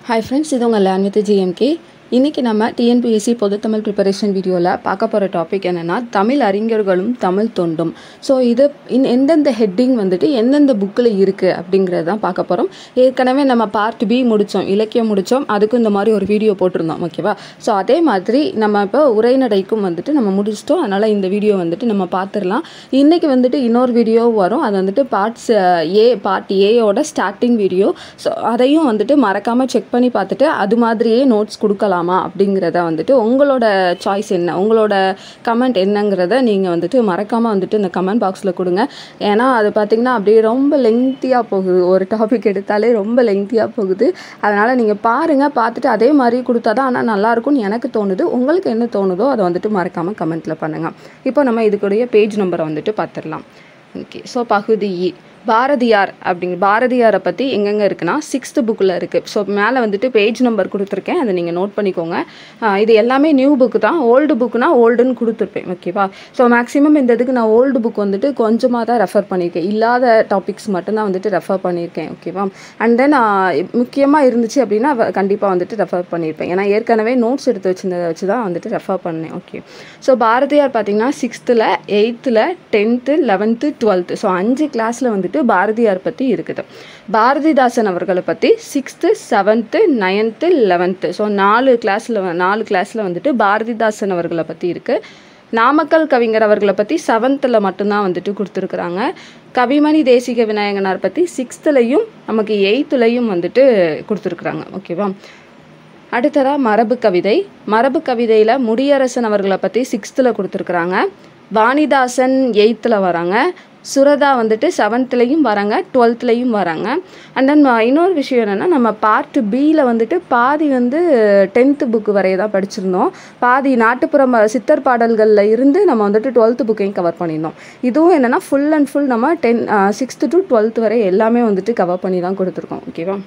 hi friends இது உங்கள் lane with GMK இன்றைக்கி நம்ம டிஎன்பிஎஸ்சி பொதுத்தமிழ் ப்ரிப்பரேஷன் வீடியோவில் பார்க்க போகிற டாபிக் என்னென்னா தமிழ் அறிஞர்களும் தமிழ் தொண்டும் ஸோ இது இன் எந்தெந்த ஹெட்டிங் வந்துட்டு எந்தெந்த புக்கில் இருக்குது அப்படிங்கிறது தான் பார்க்க போகிறோம் ஏற்கனவே நம்ம பார்ட் பி முடித்தோம் இலக்கியம் முடித்தோம் அதுக்கும் இந்த மாதிரி ஒரு வீடியோ போட்டிருந்தோம் ஓகேவா ஸோ அதே மாதிரி நம்ம இப்போ உரைநடைக்கும் வந்துட்டு நம்ம முடிச்சிட்டோம் அதனால் இந்த வீடியோ வந்துட்டு நம்ம பார்த்துடலாம் இன்றைக்கி வந்துட்டு இன்னொரு வீடியோ வரும் அது வந்துட்டு பார்ட்ஸ் ஏ பார்ட் ஏயோட ஸ்டார்டிங் வீடியோ ஸோ அதையும் வந்துட்டு மறக்காமல் செக் பண்ணி பார்த்துட்டு அது மாதிரியே நோட்ஸ் கொடுக்கலாமா அப்படிங்கிறத வந்துட்டு உங்களோட சாய்ஸ் என்ன உங்களோட கமெண்ட் என்னங்கிறத நீங்கள் வந்துட்டு மறக்காமல் வந்துட்டு இந்த கமெண்ட் பாக்ஸில் கொடுங்க ஏன்னா அது பார்த்திங்கன்னா அப்படியே ரொம்ப லெங்க்த்தியாக போகுது ஒரு டாபிக் எடுத்தாலே ரொம்ப லெங்க்த்தியாக போகுது அதனால் நீங்கள் பாருங்கள் பார்த்துட்டு அதே மாதிரி கொடுத்தா தான் ஆனால் நல்லாயிருக்கும்னு எனக்கு தோணுது உங்களுக்கு என்ன தோணுதோ அதை வந்துட்டு மறக்காமல் கமெண்ட்டில் பண்ணுங்கள் இப்போ நம்ம இதுக்குடைய பேஜ் நம்பரை வந்துட்டு பார்த்துடலாம் ஓகே ஸோ பகுதி இ பாரதியார் அப்படிங்க பாரதியாரை பற்றி எங்கெங்கே இருக்குன்னா சிக்ஸ்த்து புக்கில் இருக்குது ஸோ மேலே வந்துட்டு பேஜ் நம்பர் கொடுத்துருக்கேன் அதை நீங்கள் நோட் பண்ணிக்கோங்க ஆஹ் இது எல்லாமே நியூ புக்கு தான் ஓல்டு புக்குனா ஓல்டுன்னு கொடுத்துருப்பேன் ஓகேவா ஸோ மேக்ஸிமம் இந்த இதுக்கு நான் ஓல்டு புக் வந்துட்டு கொஞ்சமாக தான் ரெஃபர் பண்ணியிருக்கேன் இல்லாத டாபிக்ஸ் மட்டும்தான் வந்துட்டு ரெஃபர் பண்ணியிருக்கேன் ஓகேவா அண்ட் தென் முக்கியமாக இருந்துச்சு அப்படின்னா கண்டிப்பாக வந்துட்டு ரெஃபர் பண்ணியிருப்பேன் ஏன்னா ஏற்கனவே நோட்ஸ் எடுத்து வச்சிருந்ததை வச்சு தான் வந்துட்டு ரெஃபர் பண்ணேன் ஓகே ஸோ பாரதியார் பார்த்தீங்கன்னா சிக்ஸ்த்தில் எயித்தில் டென்த்து லெவன்த்து டுவெல்த்து ஸோ அஞ்சு கிளாஸில் வந்துட்டு பாரதியார் பற்றி இருக்குது பாரதிதாசன் அவர்களை பற்றி sixth seventh ninth eleventh so நாலு கிளாஸில் நாலு கிளாஸில் வந்துட்டு பாரதிதாசன் அவர்களை பற்றி இருக்குது நாமக்கல் கவிஞர் அவர்களை பற்றி செவன்த்தில் மட்டும்தான் வந்துட்டு கொடுத்துருக்குறாங்க கவிமணி தேசிக விநாயகனார் பற்றி சிக்ஸ்த்துலேயும் நமக்கு எயித்துலேயும் வந்துட்டு கொடுத்துருக்குறாங்க ஓகேவா அடுத்ததாக மரபு கவிதை மரபு கவிதையில் முடியரசன் அவர்களை பற்றி சிக்ஸ்த்தில் கொடுத்துருக்குறாங்க வாணிதாசன் எயித்தில் வராங்க சுரதா வந்துட்டு செவன்த்துலேயும் வராங்க டுவெல்த்துலேயும் வராங்க அண்ட் தென் இன்னொரு விஷயம் என்னென்னா நம்ம பார்ட் பியில் வந்துட்டு பாதி வந்து டென்த்து புக்கு வரைய தான் படிச்சிருந்தோம் பாதி நாட்டுப்புற ம- சித்தர் பாடல்களில் இருந்து நம்ம வந்துட்டு டுவெல்த்து புக்கையும் கவர் பண்ணியிருந்தோம் இதுவும் என்னென்னா ஃபுல் அண்ட் ஃபுல் நம்ம டென் சிக்ஸ்த்து டு டுவெல்த்து வரை எல்லாமே வந்துட்டு கவர் பண்ணி தான் கொடுத்துருக்கோம் ஓகேவா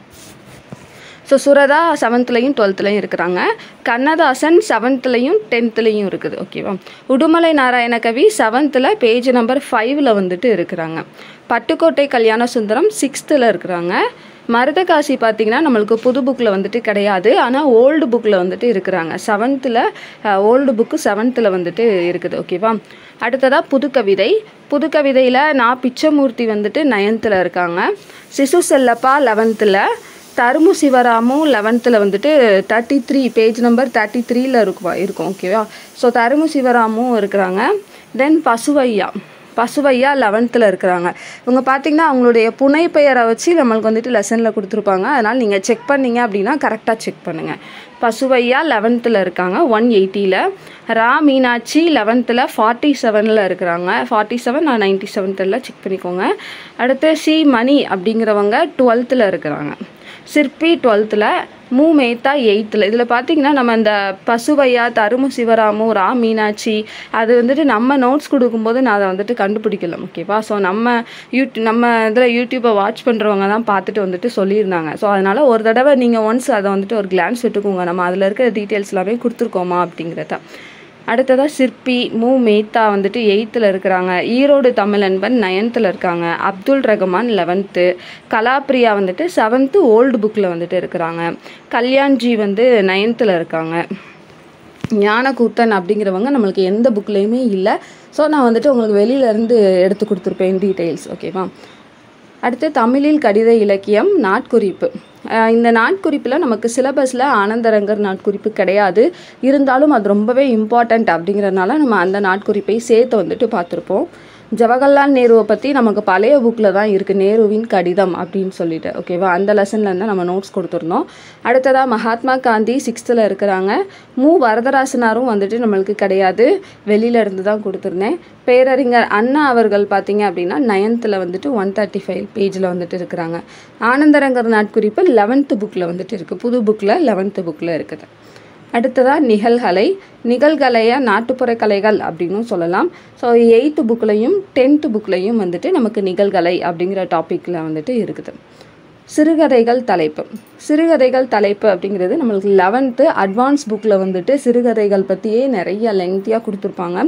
ஸோ சுரதா செவன்த்துலேயும் டுவெல்த்துலேயும் இருக்கிறாங்க கண்ணதாசன் செவன்த்துலேயும் டென்த்துலேயும் இருக்குது ஓகேவா உடுமலை நாராயண கவி செவன்த்தில் பேஜ் நம்பர் ஃபைவ்ல வந்துட்டு இருக்கிறாங்க பட்டுக்கோட்டை கல்யாண சுந்தரம் சிக்ஸ்த்தில் இருக்கிறாங்க மருதகாசி பார்த்தீங்கன்னா நம்மளுக்கு புது புக்கில் வந்துட்டு கிடையாது ஆனால் ஓல்டு புக்கில் வந்துட்டு இருக்கிறாங்க செவன்த்தில் ஓல்டு புக்கு செவன்த்தில் வந்துட்டு இருக்குது ஓகேவா அடுத்ததாக புதுக்கவிதை புதுக்கவிதையில் நான் பிச்சமூர்த்தி வந்துட்டு நயன்த்தில் இருக்காங்க சிசு செல்லப்பா லெவன்த்தில் தருமு சிவராமும் லெவன்த்தில் வந்துட்டு thirty three page number thirty த்ரீல இருக்கும் இருக்கும் ஓகேவா ஸோ தருமு சிவராமும் இருக்கிறாங்க தென் பசுவையா பசுவையா லெவன்த்தில் இருக்கிறாங்க இவங்க பார்த்தீங்கன்னா அவங்களுடைய புனை பெயரை வச்சு நம்மளுக்கு வந்துட்டு லெசனில் கொடுத்துருப்பாங்க அதனால் நீங்கள் செக் பண்ணீங்க அப்படின்னா கரெக்டாக செக் பண்ணுங்கள் பசுவையா லெவன்த்தில் இருக்காங்க ஒன் எயிட்டியில் ரா மீனாட்சி லெவன்த்தில் ஃபார்ட்டி செவனில் இருக்கிறாங்க ஃபார்ட்டி செவன் நான் நைன்ட்டி செவன்த்தில் செக் பண்ணிக்கோங்க அடுத்து சி மணி அப்படிங்கிறவங்க டுவெல்த்தில் இருக்கிறாங்க சிற்பி டுவெல்த்தில் மூ மேத்தா எயித்தில் இதில் பார்த்தீங்கன்னா நம்ம இந்த பசுவையா தருமு சிவராமு ரா மீனாட்சி அது வந்துட்டு நம்ம நோட்ஸ் கொடுக்கும்போது நான் அதை வந்துட்டு கண்டுபிடிக்கல ஓகேவா ஸோ நம்ம யூட் நம்ம இதில் யூடியூப்பை வாட்ச் பண்ணுறவங்க தான் பார்த்துட்டு வந்துட்டு சொல்லியிருந்தாங்க ஸோ அதனால் ஒரு தடவை நீங்கள் ஒன்ஸ் அதை வந்துட்டு ஒரு கிளான்ஸ் விட்டுக்கோங்க நம்ம அதில் இருக்கிற டீட்டெயில்ஸ் எல்லாமே கொடுத்துருக்கோமா அப்படிங்கிறத அடுத்ததாக சிற்பி மு மேத்தா வந்துட்டு எயித்தில் இருக்கிறாங்க ஈரோடு தமிழன்பன் நைன்த்தில் இருக்காங்க அப்துல் ரஹ்மான் லெவன்த்து கலாப்ரியா வந்துட்டு செவன்த்து ஓல்டு புக்கில் வந்துட்டு இருக்கிறாங்க கல்யாண்ஜி வந்து நைன்த்தில் இருக்காங்க ஞானக்கூத்தன் அப்படிங்கிறவங்க நம்மளுக்கு எந்த புக்லேயுமே இல்லை ஸோ நான் வந்துட்டு உங்களுக்கு வெளியிலேருந்து எடுத்து கொடுத்துருப்பேன் டீட்டெயில்ஸ் ஓகேவா அடுத்து தமிழில் கடித இலக்கியம் நாட்குறிப்பு அஹ் இந்த நாட்குறிப்பில் நமக்கு சிலபஸில் ஆனந்தரங்கர் நாட்குறிப்பு கிடையாது இருந்தாலும் அது ரொம்பவே இம்பார்ட்டண்ட் அப்படிங்கிறதுனால நம்ம அந்த நாட்குறிப்பை சேர்த்து வந்துட்டு பார்த்துருப்போம் ஜவஹர்லால் நேருவை பற்றி நமக்கு பழைய புக்கில் தான் இருக்குது நேருவின் கடிதம் அப்படின்னு சொல்லிட்டு ஓகேவா அந்த லெசனில் இருந்து நம்ம நோட்ஸ் கொடுத்துருந்தோம் அடுத்ததாக மகாத்மா காந்தி சிக்ஸ்த்தில் இருக்கிறாங்க மு வரதராசனாரும் வந்துட்டு நம்மளுக்கு கிடையாது வெளியில இருந்து தான் கொடுத்துருந்தேன் பேரறிஞர் அண்ணா அவர்கள் பார்த்தீங்க அப்படின்னா நயன்த்தில் வந்துட்டு ஒன் தேர்ட்டி ஃபைவ் பேஜில் வந்துட்டு இருக்கிறாங்க ஆனந்தரங்கர் நாட்குறிப்பு லெவன்த்து புக்கில் வந்துட்டு இருக்குது புது புக்கில் லெவன்த்து புக்கில் இருக்குது அடுத்ததாக நிகழ்கலை நிகழ்கலையை நாட்டுப்புற கலைகள் அப்படின்னும் சொல்லலாம் ஸோ எயித்து புக்லையும் டென்த்து புக்லையும் வந்துட்டு நமக்கு நிகழ்கலை அப்படிங்கிற டாப்பிக்கில் வந்துட்டு இருக்குது சிறுகதைகள் தலைப்பு சிறுகதைகள் தலைப்பு அப்படிங்கிறது நம்மளுக்கு லெவன்த்து அட்வான்ஸ் புக்கில் வந்துட்டு சிறுகதைகள் பற்றியே நிறைய லெங்க்த்தியாக கொடுத்துருப்பாங்க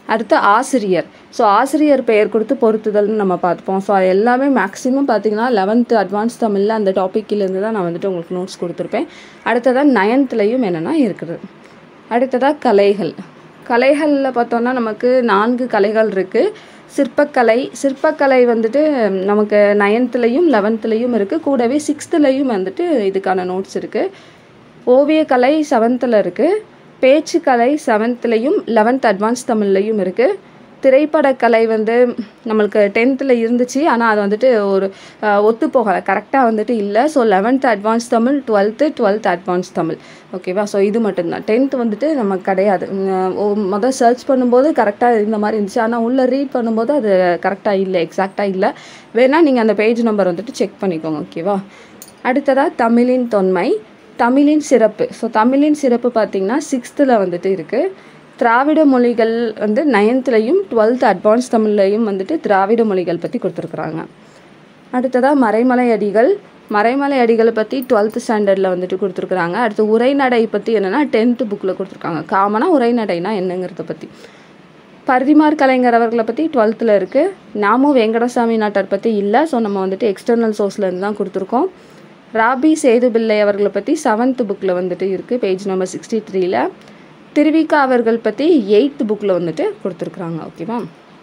அடுத்து ஆசிரியர் ஸோ ஆசிரியர் பெயர் கொடுத்து பொருத்துதல்னு நம்ம பார்த்துப்போம் ஸோ எல்லாமே மேக்ஸிமம் பார்த்தீங்கன்னா லெவன்த்து அட்வான்ஸ் தமிழில் அந்த டாப்பிக்கிலேருந்து தான் நான் வந்துட்டு உங்களுக்கு நோட்ஸ் கொடுத்துருப்பேன் அடுத்ததாக நயன்த்துலேயும் என்னென்னா இருக்குது அடுத்ததாக கலைகள் கலைகளில் பார்த்தோன்னா நமக்கு நான்கு கலைகள் இருக்குது சிற்பக்கலை சிற்பக்கலை வந்துட்டு நமக்கு நயன்த்துலேயும் லெவன்த்துலேயும் இருக்குது கூடவே சிக்ஸ்த்துலேயும் வந்துட்டு இதுக்கான நோட்ஸ் இருக்குது ஓவியக்கலை செவன்த்தில் இருக்குது பேச்சுக்கலை செவன்த்துலேயும் லெவன்த் அட்வான்ஸ் தமிழ்லையும் இருக்குது திரைப்படக்கலை வந்து நம்மளுக்கு டென்த்தில் இருந்துச்சு ஆனால் அது வந்துட்டு ஒரு ஒத்து போகலை கரெக்டாக வந்துட்டு இல்லை so eleventh advance Tamil twelfth twelfth advance Tamil ஓகேவா ஸோ இது மட்டும்தான் டென்த் வந்துட்டு நமக்கு கிடையாது மொதல் சர்ச் பண்ணும்போது கரெக்டாக இந்த மாதிரி இருந்துச்சு ஆனால் உள்ளே ரீட் பண்ணும்போது அது கரெக்டாக இல்லை எக்ஸாக்டாக இல்லை வேணால் நீங்கள் அந்த பேஜ் நம்பர் வந்துட்டு செக் பண்ணிக்கோங்க ஓகேவா அடுத்ததாக தமிழின் தொன்மை தமிழின் சிறப்பு ஸோ தமிழின் சிறப்பு பார்த்திங்கன்னா சிக்ஸ்த்தில் வந்துட்டு இருக்குது திராவிட மொழிகள் வந்து நைன்த்துலேயும் டுவெல்த் அட்வான்ஸ் தமிழ்லையும் வந்துட்டு திராவிட மொழிகள் பற்றி கொடுத்துருக்குறாங்க அடுத்ததாக மறைமலை அடிகள் மறைமலை அடிகளை பற்றி டுவெல்த் ஸ்டாண்டர்டில் வந்துட்டு கொடுத்துருக்குறாங்க அடுத்து உரைநடை பற்றி என்னென்னா டென்த்து புக்கில் கொடுத்துருக்காங்க காமனாக உரைநடைனா என்னங்கிறத பற்றி பரிதிமார் கலைஞர் அவர்களை பற்றி டுவெல்த்தில் இருக்குது நாமும் வெங்கடசாமி நாட்டார் பற்றி இல்லை ஸோ நம்ம வந்துட்டு எக்ஸ்டர்னல் சோர்ஸ்லேருந்து தான் கொடுத்துருக்கோம் ராபி சேதுபிள்ளை அவர்களை பற்றி செவன்த் புக்கில் வந்துட்டு இருக்குது பேஜ் நம்பர் சிக்ஸ்டி த்ரீல திருவிக்கா அவர்கள் பற்றி எயித்து புக்கில் வந்துட்டு கொடுத்துருக்குறாங்க ஓகேவா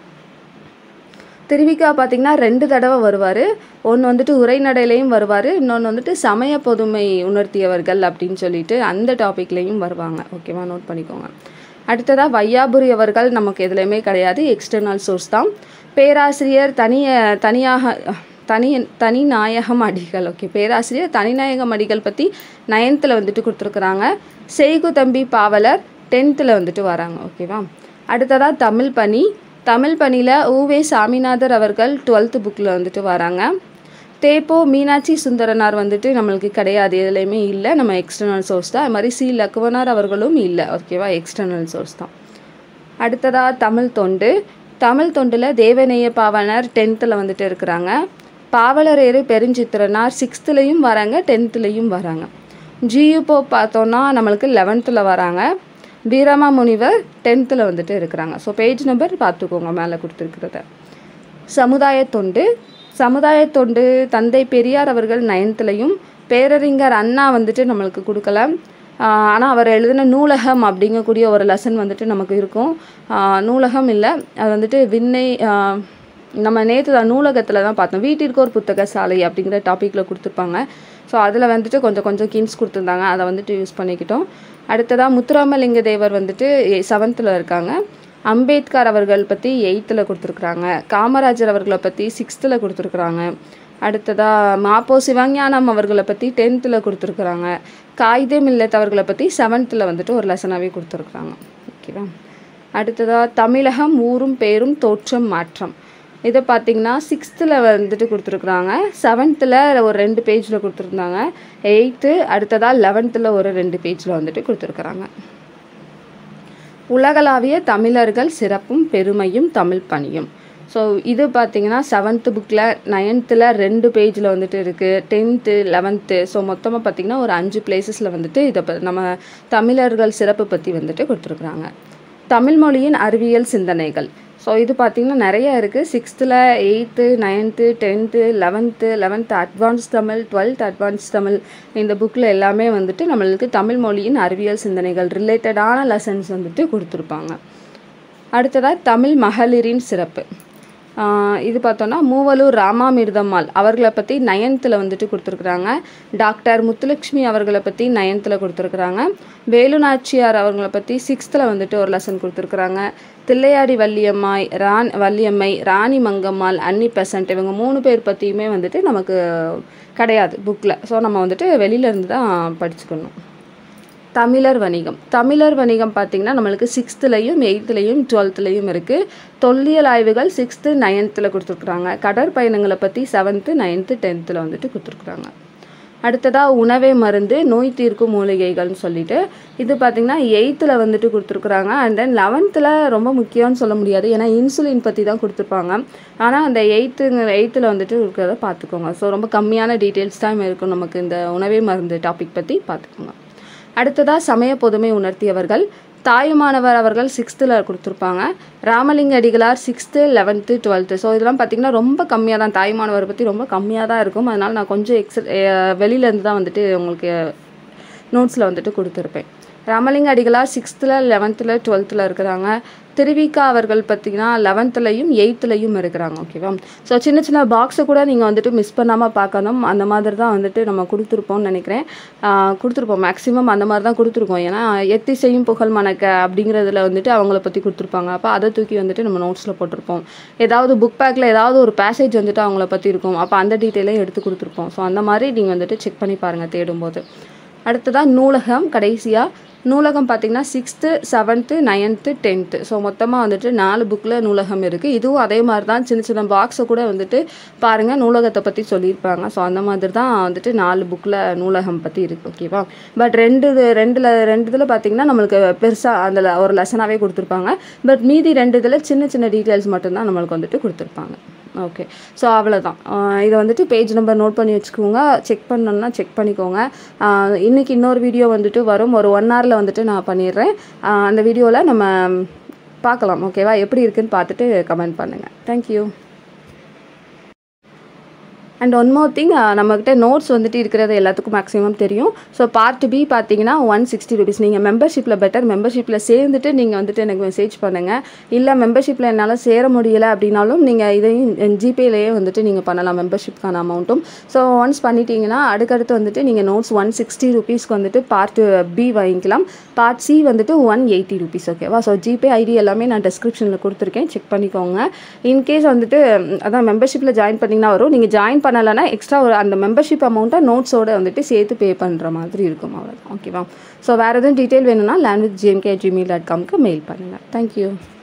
திருவிக்கா பார்த்திங்கன்னா ரெண்டு தடவை வருவார் ஒன்று வந்துட்டு உரைநடையிலையும் வருவார் இன்னொன்று வந்துட்டு சமய பொதுமை உணர்த்தியவர்கள் அப்படின்னு சொல்லிட்டு அந்த டாப்பிக்லேயும் வருவாங்க ஓகேவா நோட் பண்ணிக்கோங்க அடுத்ததாக வையாபுரி அவர்கள் நமக்கு எதுலேயுமே கிடையாது எக்ஸ்டர்னல் சோர்ஸ் தான் பேராசிரியர் தனிய தனியாக தனி தனிநாயகம் அடிகள் ஓகே பேராசிரியர் தனிநாயகம் அடிகள் பற்றி நயன்த்தில் வந்துட்டு கொடுத்துருக்குறாங்க செய்கு தம்பி பாவலர் டென்த்தில் வந்துட்டு வராங்க ஓகேவா அடுத்ததாக தமிழ் பணி தமிழ் பணியில் ஊவே சாமிநாதர் அவர்கள் டுவெல்த்து புக்கில் வந்துட்டு வராங்க தேப்போ மீனாட்சி சுந்தரனார் வந்துட்டு நம்மளுக்கு கிடையாது எதுலேயுமே இல்லை நம்ம எக்ஸ்டர்னல் சோர்ஸ் தான் அது மாதிரி சி லக்குவனார் அவர்களும் இல்லை ஓகேவா எக்ஸ்டர்னல் சோர்ஸ் தான் அடுத்ததாக தமிழ் தொண்டு தமிழ் தொண்டில் தேவநேய பாவனர் டென்த்தில் வந்துட்டு இருக்கிறாங்க பாவலரேறு பெருஞ்சித்திரனார் சிக்ஸ்த்துலேயும் வராங்க டென்த்துலேயும் வராங்க ஜியுபோ பார்த்தோன்னா நம்மளுக்கு லெவன்த்தில் வராங்க வீரமா முனிவர் டென்த்தில் வந்துட்டு இருக்கிறாங்க ஸோ பேஜ் நம்பர் பார்த்துக்கோங்க மேலே கொடுத்துருக்கிறத சமுதாய தொண்டு சமுதாய தொண்டு தந்தை பெரியார் அவர்கள் நயன்த்துலேயும் பேரறிஞர் அண்ணா வந்துட்டு நம்மளுக்கு கொடுக்கல ஆனால் அவர் எழுதின நூலகம் அப்படிங்கக்கூடிய ஒரு லெசன் வந்துட்டு நமக்கு இருக்கும் நூலகம் இல்லை அது வந்துட்டு விண்ணை நம்ம நேற்று தான் நூலகத்தில் தான் பார்த்தோம் வீட்டிற்கு ஒரு புத்தக சாலை அப்படிங்கிற டாப்பிக்கில் கொடுத்துருப்பாங்க ஸோ அதில் வந்துட்டு கொஞ்சம் கொஞ்சம் கின்ஸ் கொடுத்துருந்தாங்க அதை வந்துட்டு யூஸ் பண்ணிக்கிட்டோம் அடுத்ததாக முத்துராமலிங்க தேவர் வந்துட்டு செவன்த்தில் இருக்காங்க அம்பேத்கர் அவர்கள் பற்றி எயித்தில் கொடுத்துருக்குறாங்க காமராஜர் அவர்களை பற்றி சிக்ஸ்த்தில் கொடுத்துருக்குறாங்க அடுத்ததாக மாப்போ சிவஞானம் அவர்களை பற்றி டென்த்தில் கொடுத்துருக்குறாங்க காகிதம் இல்லத் அவர்களை பற்றி செவன்த்தில் வந்துட்டு ஒரு லெசனாகவே கொடுத்துருக்குறாங்க ஓகேவா அடுத்ததாக தமிழகம் ஊரும் பேரும் தோற்றம் மாற்றம் இதை பார்த்தீங்கன்னா சிக்ஸ்த்தில் வந்துட்டு கொடுத்துருக்குறாங்க செவன்த்தில் ஒரு ரெண்டு பேஜில் கொடுத்துருந்தாங்க எயித்து அடுத்ததாக லெவன்த்தில் ஒரு ரெண்டு பேஜில் வந்துட்டு கொடுத்துருக்குறாங்க உலகளாவிய தமிழர்கள் சிறப்பும் பெருமையும் தமிழ் பணியும் ஸோ இது பார்த்தீங்கன்னா செவன்த்து புக்கில் நைன்த்தில் ரெண்டு பேஜில் வந்துட்டு இருக்குது டென்த்து லெவன்த்து ஸோ மொத்தமாக பார்த்திங்கன்னா ஒரு அஞ்சு பிளேசஸில் வந்துட்டு இதை ப நம்ம தமிழர்கள் சிறப்பு பற்றி வந்துட்டு கொடுத்துருக்குறாங்க தமிழ் மொழியின் அறிவியல் சிந்தனைகள் ஸோ இது பார்த்திங்கன்னா நிறைய இருக்குது சிக்ஸ்த்தில் eighth ninth tenth eleventh eleventh advance Tamil twelfth advance Tamil இந்த புக்கில் எல்லாமே வந்துட்டு நம்மளுக்கு தமிழ் மொழியின் அறிவியல் சிந்தனைகள் ரிலேட்டடான லெசன்ஸ் வந்துட்டு கொடுத்துருப்பாங்க அடுத்ததாக தமிழ் மகளிரின் சிறப்பு இது பார்த்தோன்னா மூவலூர் ராமாமிர்தம்மாள் அவர்களை பற்றி நயன்த்தில் வந்துட்டு கொடுத்துருக்குறாங்க டாக்டர் முத்துலட்சுமி அவர்களை பற்றி நயன்த்தில் கொடுத்துருக்குறாங்க வேலுநாச்சியார் அவர்களை பற்றி சிக்ஸ்த்தில் வந்துட்டு ஒரு லெசன் கொடுத்துருக்குறாங்க தில்லையாடி வள்ளியம்மாய் ரான் வள்ளியம்மை ராணி மங்கம்மாள் அன்னி பெசன்ட் இவங்க மூணு பேர் பற்றியுமே வந்துட்டு நமக்கு கிடையாது புக்கில் ஸோ நம்ம வந்துட்டு வெளியிலேருந்து தான் படிச்சுக்கணும் தமிழர் வணிகம் தமிழர் வணிகம் பார்த்திங்கன்னா நம்மளுக்கு சிக்ஸ்த்துலேயும் எயித்துலேயும் டுவெல்த்துலேயும் இருக்குது தொல்லியல் ஆய்வுகள் சிக்ஸ்த்து நைன்த்தில் கொடுத்துருக்குறாங்க கடற்பயணங்களை பற்றி செவன்த்து நைன்த்து டென்த்தில் வந்துட்டு கொடுத்துருக்குறாங்க அடுத்ததாக உணவே மருந்து நோய் தீர்க்கும் மூலிகைகள்னு சொல்லிட்டு இது பார்த்திங்கன்னா எயித்தில் வந்துட்டு கொடுத்துருக்குறாங்க அண்ட் தென் லெவன்த்தில் ரொம்ப முக்கியம்னு சொல்ல முடியாது ஏன்னா இன்சுலின் பற்றி தான் கொடுத்துருப்பாங்க ஆனால் அந்த எயித்து எயித்தில் வந்துட்டு இருக்கிறத பார்த்துக்கோங்க ஸோ ரொம்ப கம்மியான டீட்டெயில்ஸ் தான் இருக்கும் நமக்கு இந்த உணவே மருந்து டாபிக் பற்றி பார்த்துக்கோங்க அடுத்ததாக சமய பொதுமை உணர்த்தியவர்கள் தாயுமானவர் அவர்கள் சிக்ஸ்த்தில் கொடுத்துருப்பாங்க Ramalinga Adigalar sixth eleventh twelfth so இதெல்லாம் பார்த்தீங்கன்னா ரொம்ப கம்மியாக தான் தாயுமானவரை பற்றி ரொம்ப கம்மியாக தான் இருக்கும் அதனால் நான் கொஞ்சம் எக்ஸ் வெளியிலேருந்து தான் வந்துட்டு உங்களுக்கு நோட்ஸில் வந்துட்டு கொடுத்துருப்பேன் ராமலிங்க அடிகளார் சிக்ஸ்த்தில் லெவன்த்தில் டுவெல்த்தில் இருக்கிறாங்க திருவிக்கா அவர்கள் பார்த்திங்கன்னா லெவன்த்துலையும் எயித்துலையும் இருக்கிறாங்க ஓகேவா ஸோ சின்ன சின்ன பாக்ஸை கூட நீங்கள் வந்துட்டு மிஸ் பண்ணாமல் பார்க்கணும் அந்த மாதிரி தான் வந்துட்டு நம்ம கொடுத்துருப்போம்னு நினைக்கிறேன் ஆஹ் கொடுத்துருப்போம் மேக்ஸிமம் அந்த மாதிரி தான் கொடுத்துருக்கோம் ஏன்னா எத்திசையும் புகழ் மணக்க அப்படிங்கிறதுல வந்துட்டு அவங்கள பற்றி கொடுத்துருப்பாங்க அப்போ அதை தூக்கி வந்துட்டு நம்ம நோட்ஸில் போட்டிருப்போம் ஏதாவது புக் பேக்கில் ஏதாவது ஒரு பேசேஜ் வந்துட்டு அவங்கள பற்றி இருக்கும் அப்போ அந்த டீட்டெயிலையும் எடுத்து கொடுத்துருப்போம் ஸோ அந்த மாதிரி நீங்கள் வந்துட்டு செக் பண்ணி பாருங்கள் தேடும்போது அடுத்ததாக நூலகம் கடைசியாக நூலகம் பார்த்தீங்கன்னா sixth seventh ninth tenth so மொத்தமாக வந்துட்டு நாலு புக்கில் நூலகம் இருக்குது இதுவும் அதே மாதிரி தான் சின்ன சின்ன பாக்ஸை கூட வந்துட்டு பாருங்கள் நூலகத்தை பற்றி சொல்லியிருப்பாங்க ஸோ அந்த மாதிரி தான் வந்துட்டு நாலு புக்கில் நூலகம் பற்றி இருக்குது ஓகேவா பட் ரெண்டு இது- ரெண்டுல ரெண்டு இதில் பார்த்தீங்கன்னா நம்மளுக்கு பெருசாக அதில் ஒரு லெசனாகவே கொடுத்துருப்பாங்க பட் மீதி ரெண்டு இதில் சின்ன சின்ன டீட்டெயில்ஸ் மட்டும்தான் நம்மளுக்கு வந்துட்டு கொடுத்துருப்பாங்க ஓகே ஸோ அவ்வளோதான் இதை வந்துட்டு பேஜ் நம்பர் நோட் பண்ணி வச்சுக்கோங்க செக் பண்ணணும்னா செக் பண்ணிக்கோங்க ஆஹ் இன்னைக்கு இன்னொரு வீடியோ வந்துட்டு வரும் ஒரு ஒன் ஹவரில் வந்துட்டு நான் பண்ணிடுறேன் ஆஹ் அந்த வீடியோவில் நம்ம பார்க்கலாம் ஓகேவா எப்படி இருக்குன்னு பார்த்துட்டு கமெண்ட் பண்ணுங்கள் thank you and one more thing நம்மக்கிட்ட நோட்ஸ் வந்துட்டு இருக்கிறது எல்லாத்துக்கும் மேக்ஸிமம் தெரியும் ஸோ பார்ட் பி பார்த்தீங்கன்னா ஒன் சிக்ஸ்டி ருபீஸ் நீங்கள் மெம்பர்ஷிப்பில் பெட்டர் மெம்பர்ஷிப்பில் சேர்ந்துட்டு நீங்கள் வந்துட்டு எனக்கு மெசேஜ் பண்ணுங்கள் இல்லை மெம்பர்ஷிப்பில் என்னால் சேர முடியல அப்படின்னாலும் நீங்கள் இதையும் ஜிபேலேயே வந்துட்டு நீங்கள் பண்ணலாம் மெம்பர்ஷிப்க்கான அமௌண்ட்டும் ஸோ ஒன்ஸ் பண்ணிட்டீங்கன்னா அடுத்தடுத்து வந்துட்டு நீங்கள் நோட்ஸ் ஒன் சிக்ஸ்டி ருபீஸ்க்கு வந்துட்டு பார்ட் பி வாங்கிக்கலாம் பார்ட் சி வந்துட்டு ஒன் எயிட்டி ருபீஸ் ஓகேவா ஸோ ஜிபே ஐடி எல்லாமே நான் டிஸ்கிரிப்ஷனில் கொடுத்துருக்கேன் செக் பண்ணிக்கோங்க இன்கேஸ் வந்துட்டு ம், அதான் மெம்பர்ஷிப்பில் ஜாயின் பண்ணிங்கன்னா வரும் நீங்கள் ஜாயின் பண்ணலைன்னா எக்ஸ்ட்ரா ஒரு அந்த மெம்பர்ஷிப் அமௌண்ட்டை நோட்ஸோட வந்துட்டு சேர்த்து பே பண்ணுற மாதிரி இருக்கும் அவ்வளோதான் ஓகேவா ஸோ வேறு எதுவும் டீட்டெயில் வேணும்னா land with GMK gmail dot காம்க்கு மெயில் பண்ணுங்கள் தேங்க்யூ